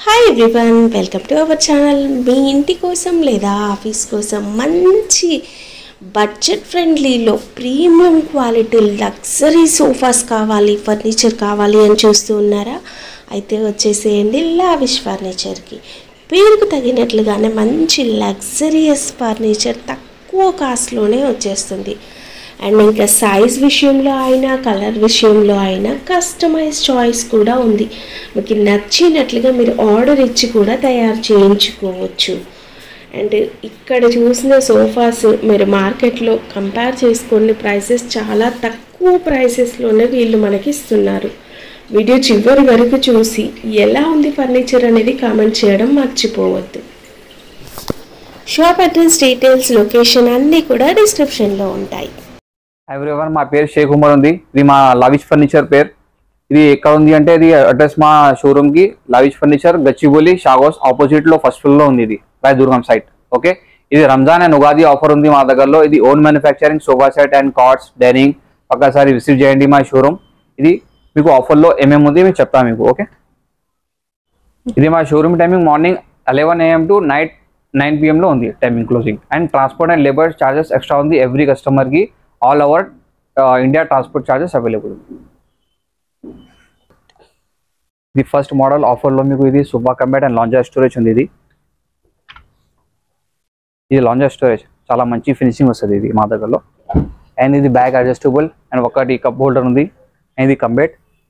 hi everyone welcome to our channel మీ ఇంటి కోసం లేదా ఆఫీస్ కోసం మంచి బడ్జెట్ ఫ్రెండ్లీలో ప్రీమియం క్వాలిటీ లగ్జరీ సోఫాస్ కావాలి ఫర్నిచర్ కావాలి అని చూస్తూ ఉన్నారా అయితే వచ్చేసేయండి లావిష్ ఫర్నిచర్కి పేరుకు తగినట్లుగానే మంచి లగ్జరియస్ ఫర్నిచర్ తక్కువ కాస్ట్లోనే వచ్చేస్తుంది అండ్ ఇంకా సైజ్ విషయంలో అయినా కలర్ విషయంలో అయినా కస్టమైజ్ చాయిస్ కూడా ఉంది మీకు నచ్చినట్లుగా మీరు ఆర్డర్ ఇచ్చి కూడా తయారు చేయించుకోవచ్చు అండ్ ఇక్కడ చూసిన సోఫాస్ మీరు మార్కెట్లో కంపేర్ చేసుకునే ప్రైసెస్ చాలా తక్కువ ప్రైసెస్లోనే వీళ్ళు మనకి ఇస్తున్నారు వీడియో చివరి వరకు చూసి ఎలా ఉంది ఫర్నిచర్ అనేది కామెంట్ చేయడం మర్చిపోవద్దు షాప్ అడ్రస్ డీటెయిల్స్ లొకేషన్ అన్నీ కూడా డిస్క్రిప్షన్లో ఉంటాయి ఎవ్రీవన్ మా పేరు షేక్ ఉమర్ ఉంది ఇది మా లవిష్ ఫర్నిచర్ పేరు ఇది ఎక్కడ ఉంది అంటే ఇది అడ్రస్ మా షోరూమ్ కి లవిష్ ఫర్నిచర్ గచ్చిబౌలి షాగోస్ ఆపోజిట్ లో ఫస్ట్ ఫ్లోర్ లో ఉంది ఇది రాయదుర్గం సైట్ ఓకే ఇది రంజాన్ అండ్ ఉగాది ఆఫర్ ఉంది మా దగ్గరలో ఇది own manufacturing sofa set and cards dining ఒక్కసారి విజిట్ చేయండి మా షోరూమ్ ఇది మీకు ఆఫర్ లో ఏమేమి ఉంది మేము చెప్తాను మీకు ఓకే ఇది మా showroom timing morning eleven AM to night nine PM లో ఉంది timing closing and transport and labour charges extra ఉంది ఎవ్రీ కస్టమర్ కి all over India transport charges available ఇది ఫస్ట్ మోడల్ ఆఫర్లో మీకు ఇది సూపా కంబైట్ అండ్ లాంజర్ స్టోరేజ్ ఉంది ఇది ఇది లాంజర్ స్టోరేజ్ చాలా మంచి ఫినిషింగ్ వస్తుంది ఇది మా దగ్గరలో అండ్ ఇది బ్యాగ్ అడ్జస్టబుల్ అండ్ ఒకటి కప్ హోల్డర్ ఉంది అండ్ ఇది కంబైట్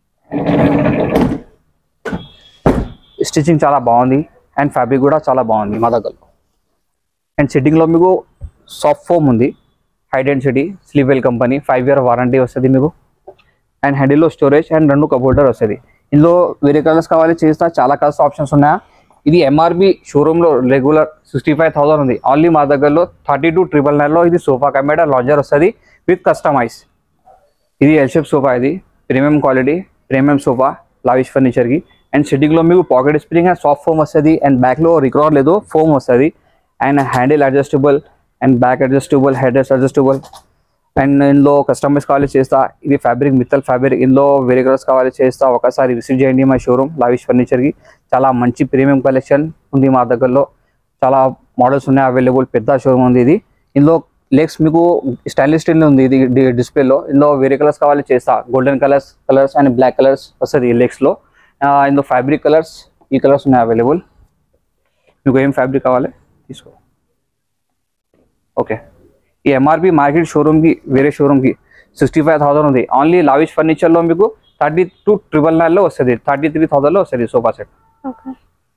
స్టిచ్చింగ్ చాలా బాగుంది అండ్ ఫ్యాబ్రిక్ కూడా చాలా బాగుంది మా దగ్గరలో అండ్ సిట్టింగ్లో మీకు సాఫ్ట్ ఫోమ్ ఉంది high density Sleepwell company five year warranty వస్తుంది మీకు అండ్ హ్యాండిల్లో స్టోరేజ్ అండ్ రెండు కప్ హోల్డర్ వస్తుంది ఇందులో వేరే కలర్స్ కావాలి చేస్తా చాలా కలర్స్ ఆప్షన్స్ ఉన్నాయా ఇది ఎంఆర్బి షోరూంలో రెగ్యులర్ సిక్స్టీ ఫైవ్ థౌసండ్ ఉంది ఓన్లీ మా దగ్గరలో థర్టీ టూ ట్రిపుల్ నైన్లో ఇది సోఫా కమెడా లాంజర్ వస్తుంది విత్ కస్టమైజ్ ఇది ఎల్షేప్ సోఫా ఇది premium quality premium sofa lavish ఫర్నిచర్కి అండ్ సిట్టింగ్లో మీకు pocket spring and soft foam వస్తుంది అండ్ బ్యాక్లో రిక్రార్ లేదు ఫోమ్ వస్తుంది and handle adjustable and back adjustable head adjustable and ఇందులో కస్టమైజ్ కావాలి చేస్తా ఇది ఫ్యాబ్రిక్ మిత్తల్ ఫ్యాబ్రిక్ ఇందులో వేరే కలర్స్ కావాలి చేస్తా ఒకసారి విజిట్ చేయండి మా షోరూమ్ లావిష్ ఫర్నిచర్కి చాలా మంచి ప్రీమియం కలెక్షన్ ఉంది మా దగ్గరలో చాలా మోడల్స్ ఉన్నాయి అవైలబుల్ పెద్ద షోరూమ్ ఉంది ఇది ఇందులో లెగ్స్ మీకు స్టైలిష్ స్టీల్ ఉంది ఇది డి- డిస్ప్లేలో ఇందులో వేరే కలర్స్ కావాలి చేస్తా golden colours colours and black colours వస్తుంది లెగ్స్లో ఇందులో ఫ్యాబ్రిక్ కలర్స్ ఈ కలర్స్ ఉన్నాయి అవైలబుల్ మీకు ఏం ఫ్యాబ్రిక్ కావాలి తీసుకో ఓకే ఈ ఎంఆర్పి మార్కెట్ షోరూమ్కి వేరే షోరూమ్కి సిక్స్టీ ఫైవ్ థౌసండ్ ఉంది ఓన్లీ లావిష్ ఫర్నిచర్లో మీకు థర్టీ టూ ట్రిపుల్ నైన్లో వస్తుంది థర్టీ త్రీ థౌసండ్లో వస్తుంది సోఫా సెట్ ఓకే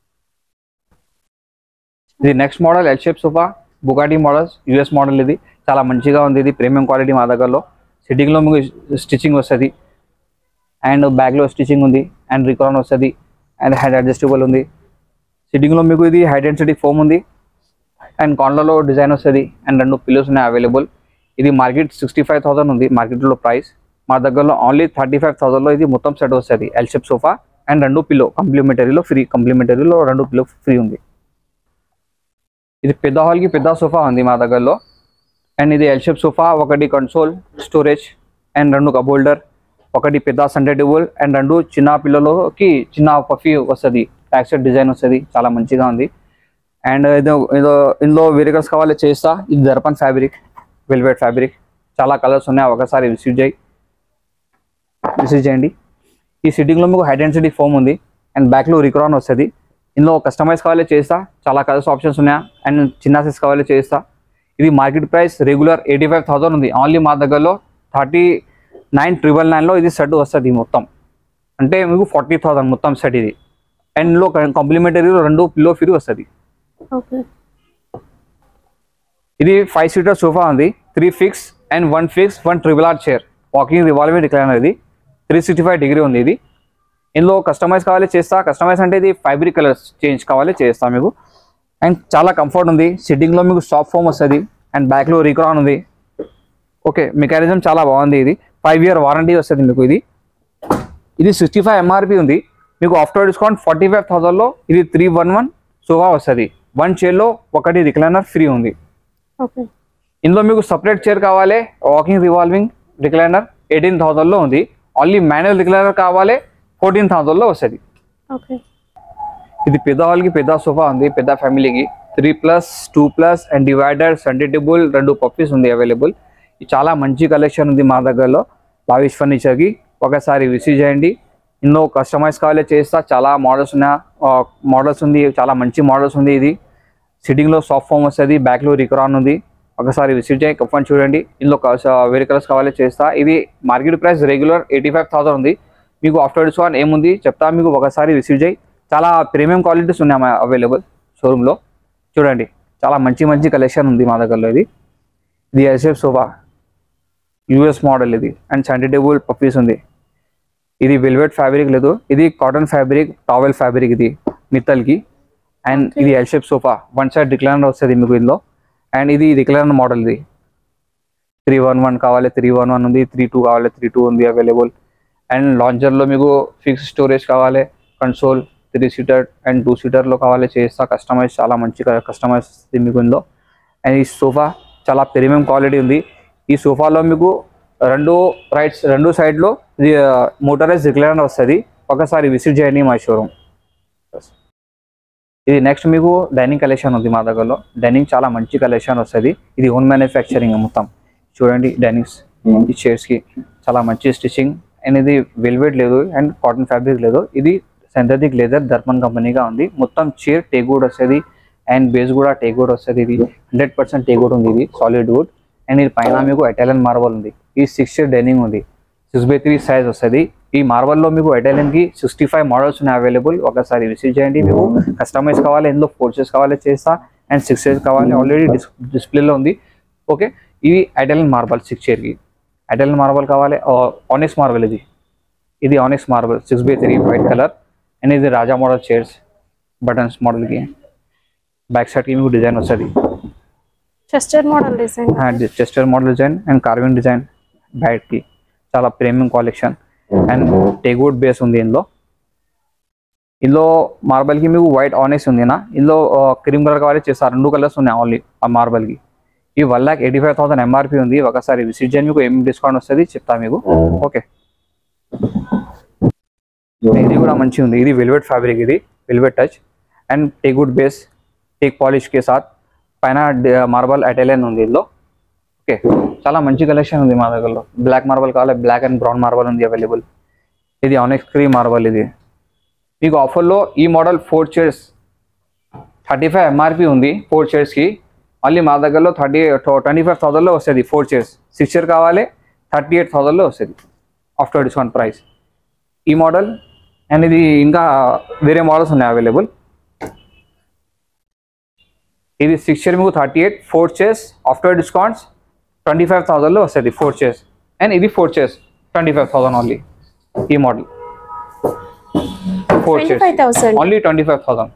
ఇది next model L shape sofa Bugatti models US model ఇది చాలా మంచిగా ఉంది ఇది ప్రీమియం క్వాలిటీ మా దగ్గరలో సిట్టింగ్లో మీకు స్టిచ్చింగ్ వస్తుంది అండ్ బ్యాక్లో స్టిచ్చింగ్ ఉంది అండ్ రికాన్ వస్తుంది అండ్ హెడ్ అడ్జస్టబుల్ ఉంది సిట్టింగ్లో మీకు ఇది హై డెన్సిటీ ఫోమ్ ఉంది అండ్ కార్నర్లో డిజైన్ వస్తుంది అండ్ రెండు పిల్లోస్ ఉన్నాయి అవైలబుల్ ఇది మార్కెట్ సిక్స్టీ ఫైవ్ థౌసండ్ ఉంది మార్కెట్లో ప్రైస్ మా దగ్గరలో ఓన్లీ థర్టీ ఫైవ్ థౌసండ్లో ఇది మొత్తం సెట్ వస్తుంది ఎల్ షేప్ సోఫా అండ్ రెండు పిల్లో కంప్లిమెంటరీలో ఫ్రీ కంప్లిమెంటరీలో రెండు పిల్లో ఫ్రీ ఉంది ఇది పెద్ద హాల్కి పెద్ద సోఫా ఉంది మా దగ్గరలో అండ్ ఇది ఎల్ షేప్ సోఫా ఒకటి కన్సోల్ స్టోరేజ్ అండ్ రెండు కప్ హోల్డర్ ఒకటి పెద్ద సండే టేబుల్ అండ్ రెండు చిన్న పిల్లలకి చిన్న పఫీ వస్తుంది బ్యాక్ సైడ్ డిజైన్ వస్తుంది చాలా మంచిగా ఉంది అండ్ ఏదో ఏదో ఇందులో వేరే కలర్స్ కావాలి చేస్తా ఇది దర్పన్ ఫ్యాబ్రిక్ వెల్వెట్ ఫ్యాబ్రిక్ చాలా కలర్స్ ఉన్నాయి ఒకసారి విజిట్ చేయి విజిట్ చేయండి ఈ సిట్టింగ్లో మీకు హై డెన్సిటీ ఫోమ్ ఉంది అండ్ బ్యాక్లో రిక్రాన్ వస్తుంది ఇందులో కస్టమైజ్ కావాలి చేస్తా చాలా కలర్స్ ఆప్షన్స్ ఉన్నాయా అండ్ చిన్న సైజ్ కావాలి చేస్తా ఇది market price regular eighty five thousand ఉంది ఓన్లీ మా దగ్గరలో థర్టీ నైన్ ట్రిపుల్ నైన్లో ఇది సెట్ వస్తుంది మొత్తం అంటే మీకు ఫార్టీ థౌసండ్ మొత్తం సెట్ ఇది అండ్ ఇందులో కాంప్లిమెంటరీ రెండు పిల్లో ఫ్రీ వస్తుంది ఓకే ఇది ఫైవ్ సీటర్ సోఫా ఉంది three fix and one fix one triple R chair rocking revolving recliner ఇది త్రీ సిక్స్టీ ఫైవ్ డిగ్రీ ఉంది ఇది ఇందులో కస్టమైజ్ కావాలి చేస్తా కస్టమైజ్ అంటే ఇది ఫైబ్రిక్ కలర్స్ చేంజ్ కావాలి చేస్తా మీకు అండ్ చాలా కంఫర్ట్ ఉంది సిట్టింగ్లో మీకు సాఫ్ట్ ఫోమ్ వస్తుంది అండ్ బ్యాక్లో రిక్రాన్ ఉంది ఓకే మెకానిజం చాలా బాగుంది ఇది ఫైవ్ ఇయర్ వారంటీ వస్తుంది మీకు ఇది ఇది సిక్స్టీ ఫైవ్ ఎంఆర్పి ఉంది మీకు ఆఫ్టర్ డిస్కౌంట్ ఫార్టీ ఫైవ్ థౌసండ్లో ఇది త్రీ వన్ వన్ సోఫా వస్తుంది వన్ చైర్లో ఒకటి రిక్లైనర్ ఫ్రీ ఉంది ఓకే ఇందులో మీకు సపరేట్ చైర్ కావాలి వాకింగ్ రివాల్వింగ్ రిక్లైనర్ ఎయిటీన్ థౌసండ్లో ఉంది ఓన్లీ మాన్యువల్ రిక్లైనర్ కావాలి ఫోర్టీన్ థౌసండ్లో వస్తుంది ఓకే ఇది పెద్దవాళ్ళకి పెద్ద సోఫా ఉంది పెద్ద ఫ్యామిలీకి three plus two plus and divider centre table రెండు పప్పీస్ ఉంది అవైలబుల్ ఇది చాలా మంచి కలెక్షన్ ఉంది మా దగ్గరలో లావిష్ ఫర్నిచర్కి ఒకసారి విసిట్ చేయండి ఎన్నో కస్టమైజ్ కావాలి చేస్తా చాలా మోడల్స్ ఉన్నాయి మోడల్స్ ఉంది చాలా మంచి మోడల్స్ ఉంది ఇది సిట్టింగ్లో సాఫ్ట్ ఫామ్ వస్తుంది బ్యాక్లో రికరాన్ ఉంది ఒకసారి విసిట్ చేయి కఫన్ చూడండి ఇందులో కలర్స్- వేరే కలర్స్ కావాలి చేస్తా ఇది market price regular eighty five thousand ఉంది మీకు ఆఫ్టర్ డిస్కౌంట్ ఏముంది చెప్తా మీకు ఒకసారి విసిట్ చేయి చాలా ప్రీమియం క్వాలిటీస్ ఉన్నాయి అవైలబుల్ షోరూంలో చూడండి చాలా మంచి మంచి కలెక్షన్ ఉంది మా దగ్గరలో ఇది ఇది ఎస్ఎఫ్ సోఫా యూఎస్ మోడల్ ఇది అండ్ సండే టేబుల్ పప్పీస్ ఉంది ఇది వెల్వెట్ ఫ్యాబ్రిక్ లేదు ఇది కాటన్ ఫ్యాబ్రిక్ టావెల్ ఫ్యాబ్రిక్ ఇది మిత్తల్కి అండ్ ఇది L shape sofa one side recliner వస్తుంది మీకు ఇందులో అండ్ ఇది రిక్లైనర్ మోడల్ ఇది త్రీ వన్ వన్ కావాలి త్రీ వన్ వన్ ఉంది త్రీ టూ కావాలి త్రీ టూ ఉంది అవైలబుల్ అండ్ లాంచర్లో మీకు ఫిక్స్ స్టోరేజ్ కావాలి console three seater and two సీటర్లో కావాలి చేస్తా కస్టమైజ్ చాలా మంచిగా కస్టమైజ్ వస్తుంది మీకు ఇందులో అండ్ ఈ సోఫా చాలా ప్రీమియం క్వాలిటీ ఉంది ఈ సోఫాలో మీకు రెండు రైట్స్ రెండు సైడ్లో మోటరైజ్ రిక్లైనర్ వస్తుంది ఒకసారి విజిట్ చేయండి మా షోరూమ్ ఇది నెక్స్ట్ మీకు డైనింగ్ కలెక్షన్ ఉంది మా దగ్గరలో డైనింగ్ చాలా మంచి కలెక్షన్ వస్తుంది ఇది ఓన్ మ్యానుఫ్యాక్చరింగ్ మొత్తం చూడండి డైనింగ్స్ ఈ chairs కి చాలా మంచి స్టిచ్చింగ్ అండ్ ఇది వెల్వెట్ లేదు అండ్ కాటన్ ఫ్యాబ్రిక్ లేదు ఇది సింథటిక్ లెదర్ దర్పన్ కంపెనీగా ఉంది మొత్తం చైర్ టేక్వుడ్ వస్తుంది అండ్ బేస్ కూడా టేక్వుడ్ వస్తుంది ఇది హండ్రెడ్ పర్సెంట్ టేక్వుడ్ ఉంది ఇది సాలిడ్ వుడ్ అండ్ ఇది పైన మీకు ఇటాలియన్ మార్బల్ ఉంది ఈ సిక్స్ చైర్ డైనింగ్ ఉంది సిక్స్ బై త్రీ సైజ్ వస్తుంది ఈ మార్బల్లో మీకు ఇటాలియన్ కి సిక్స్టీ ఫైవ్ మోడల్స్ ఉన్నాయి అవైలబుల్ ఒకసారి విజిట్ చేయండి మీకు కస్టమైజ్ కావాలి ఎందులో ఫోర్చెస్ కావాలి చేస్తా అండ్ సిక్స్ చైర్స్ కావాలి ఆల్రెడీ డిస్ డిస్ప్లేలో ఉంది ఓకే ఇది ఇటాలియన్ మార్బల్ సిక్స్ చైర్కి ఇటాలియన్ మార్బల్ కావాలి ఆనెక్స్ మార్బల్ ఇది ఇది onyx marble six by three white colour and ఇది రాజా మోడల్ చైర్స్ బటన్స్ మోడల్కి బ్యాక్ సైడ్కి మీకు డిజైన్ వస్తుంది Chester model design Chester model design and carving design బ్యాట్కి చాలా premium collection and teakwood base ఉంది ఇందులో ఇందులో మార్బల్కి మీకు వైట్ ఆనెస్ ఉంది నా ఇందులో క్రీమ్ కలర్ కావాలి చేస్తారు రెండు కలర్స్ ఉన్నాయి ఓన్లీ ఆ మార్బల్కి ఈ one lakh eighty five thousand MRP ఉంది ఒకసారి విజిట్ చేయండి మీకు ఏం డిస్కౌంట్ వస్తుంది చెప్తా మీకు ఓకే ఇది కూడా మంచిగా ఉంది ఇది వెల్వెట్ ఫ్యాబ్రిక్ ఇది velvet touch and teakwood base teak polish కే సాత్ పైన మార్బల్ అటైలియన్ ఉంది ఇందులో ఓకే చాలా మంచి కలెక్షన్ ఉంది మా దగ్గరలో బ్లాక్ మార్బల్ కావాలి బ్లాక్ అండ్ బ్రౌన్ మార్బల్ ఉంది అవైలబుల్ ఇది ఆనెక్స్ క్రీ మార్బల్ ఇది మీకు ఆఫర్లో ఈ model four chairs thirty five MRP ఉంది ఫోర్ చైర్స్కి మళ్ళీ మా దగ్గరలో థర్టీ ట్వంటీ ఫైవ్ థౌసండ్లో వస్తుంది ఫోర్ చైర్స్ సిక్స్ చైర్ కావాలి థర్టీ ఎయిట్ థౌసండ్లో వస్తుంది ఆఫ్టర్ డిస్కౌంట్ ప్రైస్ ఈ మోడల్ అండ్ ఇది ఇంకా వేరే మోడల్స్ ఉన్నాయి అవైలబుల్ ఇది సిక్స్ చైర్ మీకు thirty eight four chairs after discounts twenty five థౌసండ్లో వస్తుంది ఫోర్ చైర్స్ అండ్ ఇది four chairs twenty five thousand only ఈ model four twenty chairs five thousand only twenty five thousand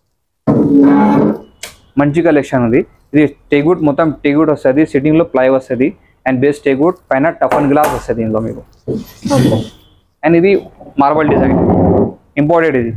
మంచి collection ఉంది ఇది టేగుడ్ మొత్తం టేగుడ్ వస్తుంది సిట్టింగ్ లో ప్లై వస్తుంది అండ్ బేస్ టేగుడ్ పైన టఫన్ గ్లాస్ వస్తుంది ఇందులో మీకు అండ్ ఇది మార్బల్ డిజైన్ ఇంపోర్టెడ్ ఇది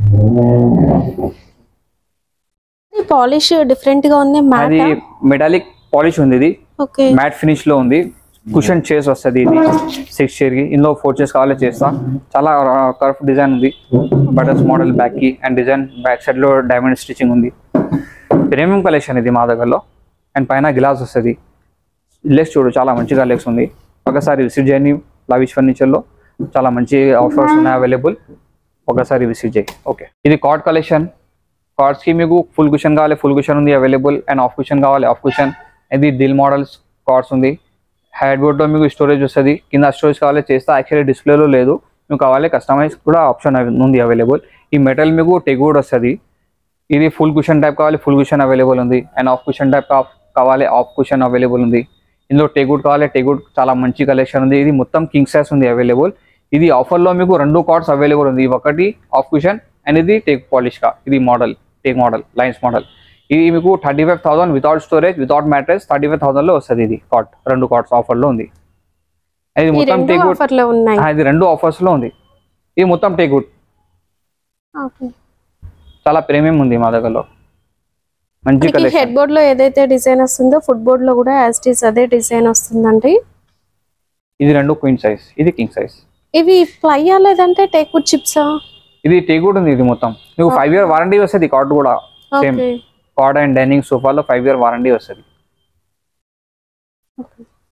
పాలిష్ డిఫరెంట్ గా ఉంది అది మ్యాట్ మెటాలిక్ పాలిష్ ఉంది ఇది ఓకే మ్యాట్ ఫినిష్ లో ఉంది కుషన్ చేస్ వస్తుంది ఇది సిక్స్ చైర్ కి ఇందులో ఫోర్ చైర్స్ కావాలి చేస్తా చాలా కర్ఫ్ డిజైన్ ఉంది బటన్స్ మోడల్ బ్యాక్ కి అండ్ డిజైన్ బ్యాక్ సైడ్ లో డైమండ్ స్టిచింగ్ ఉంది ప్రీమియం కలెక్షన్ ఇది మా దగ్గరలో అండ్ పైన గ్లాస్ వస్తుంది లెగ్స్ చూడు చాలా మంచిగా లెగ్స్ ఉంది ఒకసారి విజిట్ చేయండి లవిష్ ఫర్నిచర్లో చాలా మంచి ఆఫర్స్ ఉన్నాయి అవైలబుల్ ఒకసారి విజిట్ చేయి ఓకే ఇది కార్డ్ కలెక్షన్ కార్డ్స్ కి మీకు ఫుల్ కుషన్ కావాలి ఫుల్ కుషన్ ఉంది అవైలబుల్ అండ్ ఆఫ్ కుషన్ కావాలి ఆఫ్ కుషన్ ఇది దిల్ మోడల్స్ కార్డ్స్ ఉంది హెడ్ బోర్డ్లో మీకు స్టోరేజ్ వస్తుంది కింద స్టోరేజ్ కావాలి చేస్తే యాక్చువల్లీ డిస్ప్లేలో లేదు మీకు కావాలి కస్టమైజ్ కూడా ఆప్షన్ ఉంది అవైలబుల్ ఈ మెటల్ మీకు టెగూడ్ వస్తుంది ఇది ఫుల్ కుషన్ టైప్ కావాలి ఫుల్ కుషన్ అవైలబుల్ ఉంది అండ్ ఆఫ్ కుషన్ టైప్ కావాలి ఆఫ్ కుషన్ అవైలబుల్ ఉంది ఇందులో టెగుడ్ కావాలి టెగుడ్ చాలా మంచి కలెక్షన్ ఉంది ఇది మొత్తం కింగ్ సైజ్ ఉంది అవైలబుల్ ఇది ఆఫర్లో మీకు రెండు కార్డ్స్ అవైలబుల్ ఉంది ఒకటి ఆఫ్ కుషన్ అండ్ ఇది టేక్ పాలిష్ కా ఇది model teak model lines model ఇది మీకు thirty five thousand without storage without mattress thirty five థౌసండ్లో వస్తుంది ఇది కార్డ్ రెండు కార్డ్స్ ఆఫర్లో ఉంది ఇది ఈ మొత్తం రెండు టేక్ ఆఫర్ లో ఉన్నాయి ఇది రెండు ఆఫర్స్లో ఉంది ఇది మొత్తం టేక్ ఓకే చాలా ప్రీమియం ఉంది మా దగ్గరలో మంచి హెడ్ కలెక్షన్ బోర్డ్ లో ఏదైతే డిజైన్ వస్తుందో ఫుట్ బోర్డ్ లో కూడా యాజ్ ఇట్ ఈస్ అదే డిజైన్ వస్తుందండి ఇది రెండు క్వీన్ సైజ్ ఇది కింగ్ సైజ్ ఇవి ప్లై లేదంటే టేక్వుడ్ చిప్సా ఇది టేక్ ఉంది ఇది మొత్తం నువ్వు ఫైవ్ ఇయర్ వారంటీ వస్తుంది కార్డ్ కూడా same okay card and dining సోఫాలో ఫైవ్ ఇయర్ వారంటీ వస్తుంది